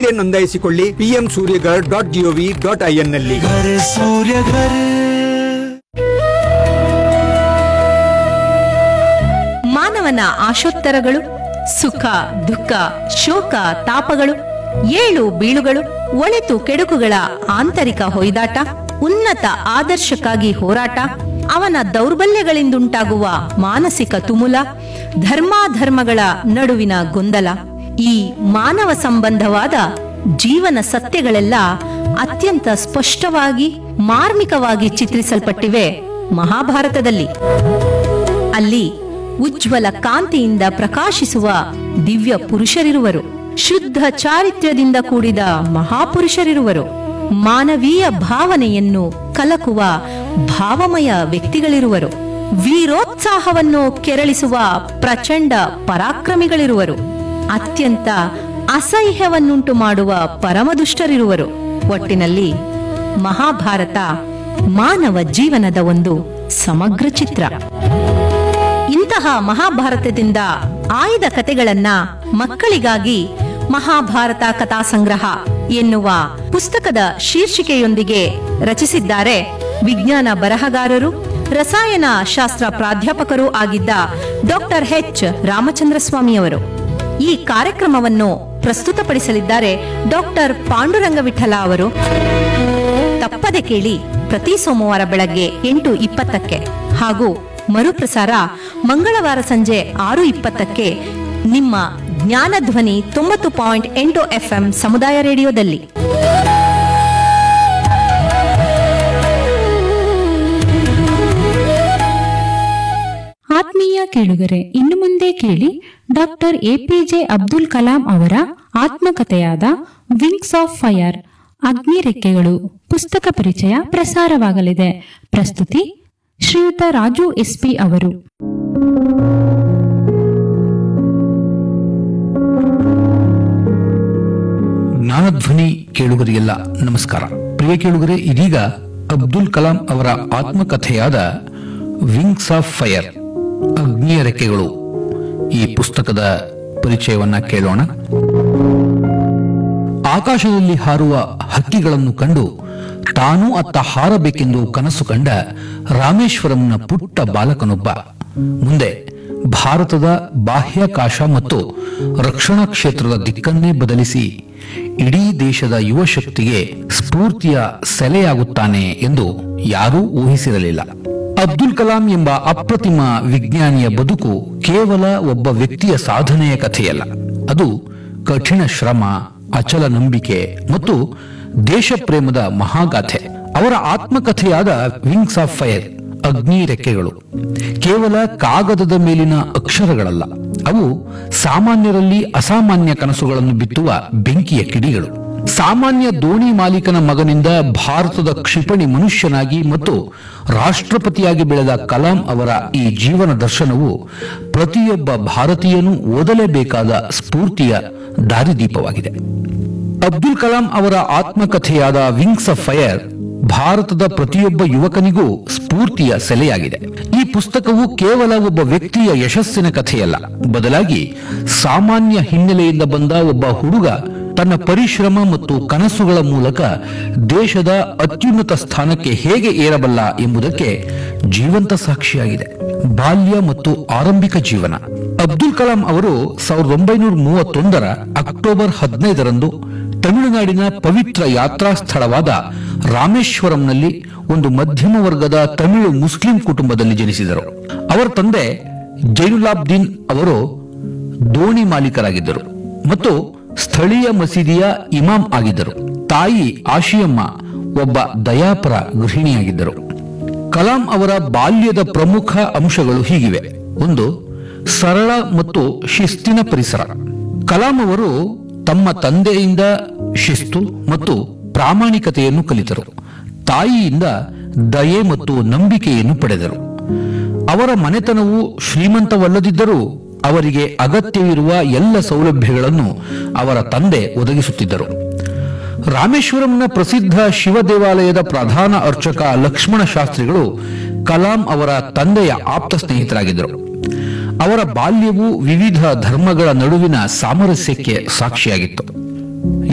ಹಿಂದೆ ನೋಂದಾಯಿಸಿಕೊಳ್ಳಿ P M Suryaghar dot G O V dot I N ನಲ್ಲಿ घर सूर्य घर ಮಾನವನ ಆಶೋತ್ತರಗಳು ಸುಖ ದುಃಖ ಶೋಕ ತಾಪಗಳು ಏಳು ಬೀಳುಗಳು ಒಳಿತು ಕೆಡುಕುಗಳ ಆಂತರಿಕ ಹೊಯ್ದಾಟ ಉನ್ನತ ಆದರ್ಶಕ್ಕಾಗಿ ಹೋರಾಟ ಅವನ ದೌರ್ಬಲ್ಯಗಳಿಂದುಂಟಾಗುವ ಮಾನಸಿಕ ತುಮುಲ ಧರ್ಮಾಧರ್ಮಗಳ ನಡುವಿನ ಗೊಂದಲ ಈ ಮಾನವ ಸಂಬಂಧವಾದ ಜೀವನ ಸತ್ಯಗಳೆಲ್ಲ ಅತ್ಯಂತ ಸ್ಪಷ್ಟವಾಗಿ ಮಾರ್ಮಿಕವಾಗಿ ಚಿತ್ರಿಸಲ್ಪಟ್ಟಿವೆ ಮಹಾಭಾರತದಲ್ಲಿ ಅಲ್ಲಿ ಉಜ್ವಲ ಕಾಂತಿಯಿಂದ ಪ್ರಕಾಶಿಸುವ ದಿವ್ಯ ಪುರುಷರಿರುವರು ಶುದ್ಧ ಚಾರಿತ್ರ್ಯದಿಂದ ಕೂಡಿದ ಮಹಾಪುರುಷರಿರುವರು ಮಾನವೀಯ ಭಾವನೆಯನ್ನು ಕಲಕುವ ಭಾವಮಯ ವ್ಯಕ್ತಿಗಳಿರುವರು ವೀರೋತ್ಸಾಹವನ್ನು ಕೆರಳಿಸುವ ಪ್ರಚಂಡ ಪರಾಕ್ರಮಿಗಳಿರುವರು ಅತ್ಯಂತ ಅಸಹ್ಯವನ್ನುಂಟು ಮಾಡುವ ಪರಮದುಷ್ಟರಿರುವರು ಒಟ್ಟಿನಲ್ಲಿ ಮಹಾಭಾರತ ಮಾನವ ಜೀವನದ ಒಂದು ಸಮಗ್ರ ಚಿತ್ರ ಇಂತಹ ಮಹಾಭಾರತದಿಂದ ಆಯ್ದ ಕತೆಗಳನ್ನ ಮಕ್ಕಳಿಗಾಗಿ ಮಹಾಭಾರತ ಕಥಾ ಸಂಗ್ರಹ ಎನ್ನುವ ಪುಸ್ತಕದ ಶೀರ್ಷಿಕೆಯೊಂದಿಗೆ ರಚಿಸಿದ್ದಾರೆ ವಿಜ್ಞಾನ ಬರಹಗಾರರು ರಸಾಯನ ಶಾಸ್ತ್ರ ಪ್ರಾಧ್ಯಾಪಕರೂ ಆಗಿದ್ದ ಡಾಕ್ಟರ್ ಎಚ್ ರಾಮಚಂದ್ರ ಸ್ವಾಮಿಯವರು ಈ ಕಾರ್ಯಕ್ರಮವನ್ನು ಪ್ರಸ್ತುತಪಡಿಸಲಿದ್ದಾರೆ ಡಾಕ್ಟರ್ ಪಾಂಡುರಂಗ ವಿಠಲ ಅವರು ತಪ್ಪದೆ ಕೇಳಿ ಪ್ರತಿ ಸೋಮವಾರ ಬೆಳಗ್ಗೆ ಎಂಟು ಇಪ್ಪತ್ತಕ್ಕೆ ಹಾಗೂ ಮರುಪ್ರಸಾರ ಮಂಗಳವಾರ ಸಂಜೆ ಆರು ಇಪ್ಪತ್ತಕ್ಕೆ ನಿಮ್ಮ ಜ್ಞಾನಧ್ವನಿ ತೊಂಬತ್ತು ಪಾಯಿಂಟ್ ಎಂಟು ಎಫ್ಎಂ ಸಮುದಾಯ ರೇಡಿಯೋದಲ್ಲಿ ಆತ್ಮೀಯ ಕೇಳುಗರೆ ಇನ್ನು ಮುಂದೆ ಕೇಳಿ ಡಾಕ್ಟರ್ ಎಪಿಜೆ ಅಬ್ದುಲ್ ಕಲಾಂ ಅವರ ಆತ್ಮಕಥೆಯಾದ ವಿಂಗ್ಸ್ ಆಫ್ ಫೈರ್ ಅಗ್ನಿ ರೆಕ್ಕೆಗಳು ಪುಸ್ತಕ ಪರಿಚಯ ಪ್ರಸಾರವಾಗಲಿದೆ ಪ್ರಸ್ತುತಿ ಶ್ರೀಯುತ ರಾಜು ಎಸ್ಪಿ ಅವರು ಜ್ಞಾನಧ್ವನಿ ಕೇಳುಗರಿಗೆಲ್ಲ ನಮಸ್ಕಾರ ಪ್ರಿಯ ಕೇಳುಗರೆ ಇದೀಗ ಅಬ್ದುಲ್ ಕಲಾಂ ಅವರ ಆತ್ಮಕಥೆಯಾದ ವಿಂಗ್ಸ್ ಆಫ್ ಫೈರ್ ಅಗ್ನಿಯ ರೆಕ್ಕೆಗಳು ಈ ಪುಸ್ತಕದ ಪರಿಚಯವನ್ನ ಕೇಳೋಣ ಆಕಾಶದಲ್ಲಿ ಹಾರುವ ಹಕ್ಕಿಗಳನ್ನು ಕಂಡು ತಾನೂ ಅತ್ತ ಹಾರಬೇಕೆಂದು ಕನಸು ಕಂಡ ರಾಮೇಶ್ವರಂನ ಪುಟ್ಟ ಬಾಲಕನೊಬ್ಬ ಮುಂದೆ ಭಾರತದ ಬಾಹ್ಯಾಕಾಶ ಮತ್ತು ರಕ್ಷಣಾ ಕ್ಷೇತ್ರದ ದಿಕ್ಕನ್ನೇ ಬದಲಿಸಿ ಇಡೀ ದೇಶದ ಯುವ ಶಕ್ತಿಗೆ ಸ್ಫೂರ್ತಿಯ ಸೆಲೆಯಾಗುತ್ತಾನೆ ಎಂದು ಯಾರೂ ಊಹಿಸಿರಲಿಲ್ಲ ಅಬ್ದುಲ್ ಕಲಾಂ ಎಂಬ ಅಪ್ರತಿಮ ವಿಜ್ಞಾನಿಯ ಬದುಕು ಕೇವಲ ಒಬ್ಬ ವ್ಯಕ್ತಿಯ ಸಾಧನೆಯ ಕಥೆಯಲ್ಲ ಅದು ಕಠಿಣ ಶ್ರಮ ಅಚಲ ನಂಬಿಕೆ ಮತ್ತು ದೇಶ ಪ್ರೇಮದ ಮಹಾಗಾಥೆ ಅವರ ಆತ್ಮಕಥೆಯಾದ ವಿಂಗ್ಸ್ ಆಫ್ ಫೈರ್ ಅಗ್ನಿ ರೆಕ್ಕೆಗಳು ಕೇವಲ ಕಾಗದದ ಮೇಲಿನ ಅಕ್ಷರಗಳಲ್ಲ ಅವು ಸಾಮಾನ್ಯರಲ್ಲಿ ಅಸಾಮಾನ್ಯ ಕನಸುಗಳನ್ನು ಬಿತ್ತುವ ಬೆಂಕಿಯ ಕಿಡಿಗಳು ಸಾಮಾನ್ಯ ದೋಣಿ ಮಾಲೀಕನ ಮಗನಿಂದ ಭಾರತದ ಕ್ಷಿಪಣಿ ಮನುಷ್ಯನಾಗಿ ಮತ್ತು ರಾಷ್ಟ್ರಪತಿಯಾಗಿ ಬೆಳೆದ ಕಲಾಂ ಅವರ ಈ ಜೀವನ ದರ್ಶನವು ಪ್ರತಿಯೊಬ್ಬ ಭಾರತೀಯನೂ ಓದಲೇಬೇಕಾದ ಸ್ಫೂರ್ತಿಯ ದಾರಿದೀಪವಾಗಿದೆ ಅಬ್ದುಲ್ ಕಲಾಂ ಅವರ ಆತ್ಮಕಥೆಯಾದ ವಿಂಗ್ಸ್ ಆಫ್ ಫೈರ್ ಭಾರತದ ಪ್ರತಿಯೊಬ್ಬ ಯುವಕನಿಗೂ ಸ್ಫೂರ್ತಿಯ ಸೆಲೆಯಾಗಿದೆ ಈ ಪುಸ್ತಕವು ಕೇವಲ ಒಬ್ಬ ವ್ಯಕ್ತಿಯ ಯಶಸ್ಸಿನ ಕಥೆಯಲ್ಲ ಬದಲಾಗಿ ಸಾಮಾನ್ಯ ಹಿನ್ನೆಲೆಯಿಂದ ಬಂದ ಒಬ್ಬ ಹುಡುಗ ತನ್ನ ಪರಿಶ್ರಮ ಮತ್ತು ಕನಸುಗಳ ಮೂಲಕ ದೇಶದ ಅತ್ಯುನ್ನತ ಸ್ಥಾನಕ್ಕೆ ಹೇಗೆ ಏರಬಲ್ಲ ಎಂಬುದಕ್ಕೆ ಜೀವಂತ ಸಾಕ್ಷಿಯಾಗಿದೆ ಬಾಲ್ಯ ಮತ್ತು ಆರಂಭಿಕ ಜೀವನ ಅಬ್ದುಲ್ ಕಲಾಂ ಅವರು ಸಾವಿರದ ಒಂಬೈನೂರ ಮೂವತ್ತೊಂದರ ಅಕ್ಟೋಬರ್ ಹದಿನೈದರಂದು ತಮಿಳುನಾಡಿನ ಪವಿತ್ರ ಯಾತ್ರಾ ಸ್ಥಳವಾದ ರಾಮೇಶ್ವರಂನಲ್ಲಿ ಒಂದು ಮಧ್ಯಮ ವರ್ಗದ ತಮಿಳು ಮುಸ್ಲಿಂ ಕುಟುಂಬದಲ್ಲಿ ಜನಿಸಿದರು ಅವರ ತಂದೆ ಜೈನುಲಾಬ್ದೀನ್ ಅವರು ದೋಣಿ ಮಾಲೀಕರಾಗಿದ್ದರು ಮತ್ತು ಸ್ಥಳೀಯ ಮಸೀದಿಯ ಇಮಾಮ್ ಆಗಿದ್ದರು ತಾಯಿ ಆಶಿಯಮ್ಮ ಒಬ್ಬ ದಯಾಪರ ಗೃಹಿಣಿಯಾಗಿದ್ದರು ಕಲಾಂ ಅವರ ಬಾಲ್ಯದ ಪ್ರಮುಖ ಅಂಶಗಳು ಹೀಗಿವೆ ಒಂದು ಸರಳ ಮತ್ತು ಶಿಸ್ತಿನ ಪರಿಸರ ಕಲಾಂ ಅವರು ತಮ್ಮ ತಂದೆಯಿಂದ ಶಿಸ್ತು ಮತ್ತು ಪ್ರಾಮಾಣಿಕತೆಯನ್ನು ಕಲಿತರು ತಾಯಿಯಿಂದ ದಯೆ ಮತ್ತು ನಂಬಿಕೆಯನ್ನು ಪಡೆದರು ಅವರ ಮನೆತನವು ಶ್ರೀಮಂತವಲ್ಲದಿದ್ದರೂ ಅವರಿಗೆ ಅಗತ್ಯವಿರುವ ಎಲ್ಲ ಸೌಲಭ್ಯಗಳನ್ನು ಅವರ ತಂದೆ ಒದಗಿಸುತ್ತಿದ್ದರು ರಾಮೇಶ್ವರಂನ ಪ್ರಸಿದ್ಧ ಶಿವ ದೇವಾಲಯದ ಪ್ರಧಾನ ಅರ್ಚಕ ಲಕ್ಷ್ಮಣ ಶಾಸ್ತ್ರಿಗಳು ಕಲಾಂ ಅವರ ತಂದೆಯ ಆಪ್ತ ಸ್ನೇಹಿತರಾಗಿದ್ದರು ಅವರ ಬಾಲ್ಯವು ವಿವಿಧ ಧರ್ಮಗಳ ನಡುವಿನ ಸಾಮರಸ್ಯಕ್ಕೆ ಸಾಕ್ಷಿಯಾಗಿತ್ತು